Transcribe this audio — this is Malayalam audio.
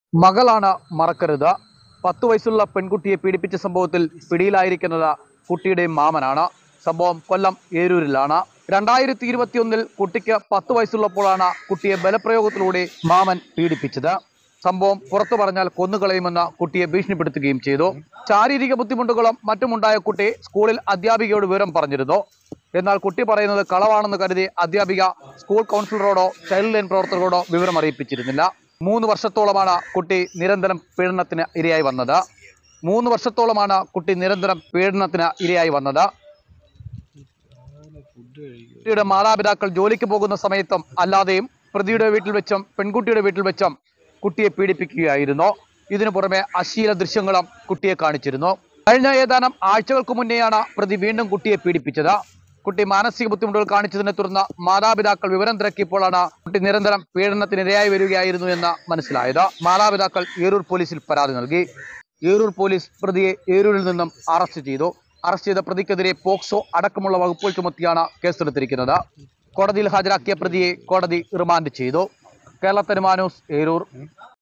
മകളാണ് മറക്കരുത് പത്ത് വയസ്സുള്ള പെൺകുട്ടിയെ പീഡിപ്പിച്ച സംഭവത്തിൽ പിടിയിലായിരിക്കുന്നത് കുട്ടിയുടെ മാമനാണ് സംഭവം കൊല്ലം ഏരൂരിലാണ് രണ്ടായിരത്തി ഇരുപത്തിയൊന്നിൽ കുട്ടിക്ക് പത്ത് വയസ്സുള്ളപ്പോഴാണ് കുട്ടിയെ ബലപ്രയോഗത്തിലൂടെ മാമൻ പീഡിപ്പിച്ചത് സംഭവം പുറത്തു പറഞ്ഞാൽ കൊന്നുകളയുമെന്ന് കുട്ടിയെ ഭീഷണിപ്പെടുത്തുകയും ചെയ്തു ശാരീരിക ബുദ്ധിമുട്ടുകളും മറ്റുമുണ്ടായ കുട്ടി സ്കൂളിൽ അധ്യാപികയോട് വിവരം പറഞ്ഞിരുന്നു എന്നാൽ കുട്ടി പറയുന്നത് കളവാണെന്ന് കരുതി അധ്യാപിക സ്കൂൾ കൗൺസിലറോടോ ചൈൽഡ് ലൈൻ പ്രവർത്തകരോടോ വിവരം അറിയിപ്പിച്ചിരുന്നില്ല മൂന്ന് വർഷത്തോളമാണ് കുട്ടി നിരന്തരം പീഡനത്തിന് ഇരയായി വന്നത് മൂന്ന് വർഷത്തോളമാണ് കുട്ടി നിരന്തരം പീഡനത്തിന് ഇരയായി വന്നത് കുട്ടിയുടെ മാതാപിതാക്കൾ ജോലിക്ക് പോകുന്ന സമയത്തും അല്ലാതെയും പ്രതിയുടെ വീട്ടിൽ വെച്ചും പെൺകുട്ടിയുടെ വീട്ടിൽ വെച്ചും കുട്ടിയെ പീഡിപ്പിക്കുകയായിരുന്നു ഇതിനു പുറമെ അശ്ലീല ദൃശ്യങ്ങളും കുട്ടിയെ കാണിച്ചിരുന്നു കഴിഞ്ഞ ഏതാനും ആഴ്ചകൾക്ക് മുന്നെയാണ് പ്രതി വീണ്ടും കുട്ടിയെ പീഡിപ്പിച്ചത് കുട്ടി മാനസിക ബുദ്ധിമുട്ടുകൾ കാണിച്ചതിനെ തുടർന്ന് മാതാപിതാക്കൾ വിവരം തിരക്കിയപ്പോഴാണ് കുട്ടി നിരന്തരം പീഡനത്തിന് ഇരയായി വരികയായിരുന്നു എന്ന് മനസ്സിലായത് മാതാപിതാക്കൾ ഏരൂർ പോലീസിൽ പരാതി നൽകി ഏരൂർ പോലീസ് പ്രതിയെ ഏരൂരിൽ നിന്നും അറസ്റ്റ് ചെയ്തു അറസ്റ്റ് ചെയ്ത പ്രതിക്കെതിരെ പോക്സോ അടക്കമുള്ള വകുപ്പുകൾ ചുമത്തിയാണ് കേസെടുത്തിരിക്കുന്നത് കോടതിയിൽ ഹാജരാക്കിയ പ്രതിയെ കോടതി റിമാൻഡ് ചെയ്തു കേരള ന്യൂസ് ഏരൂർ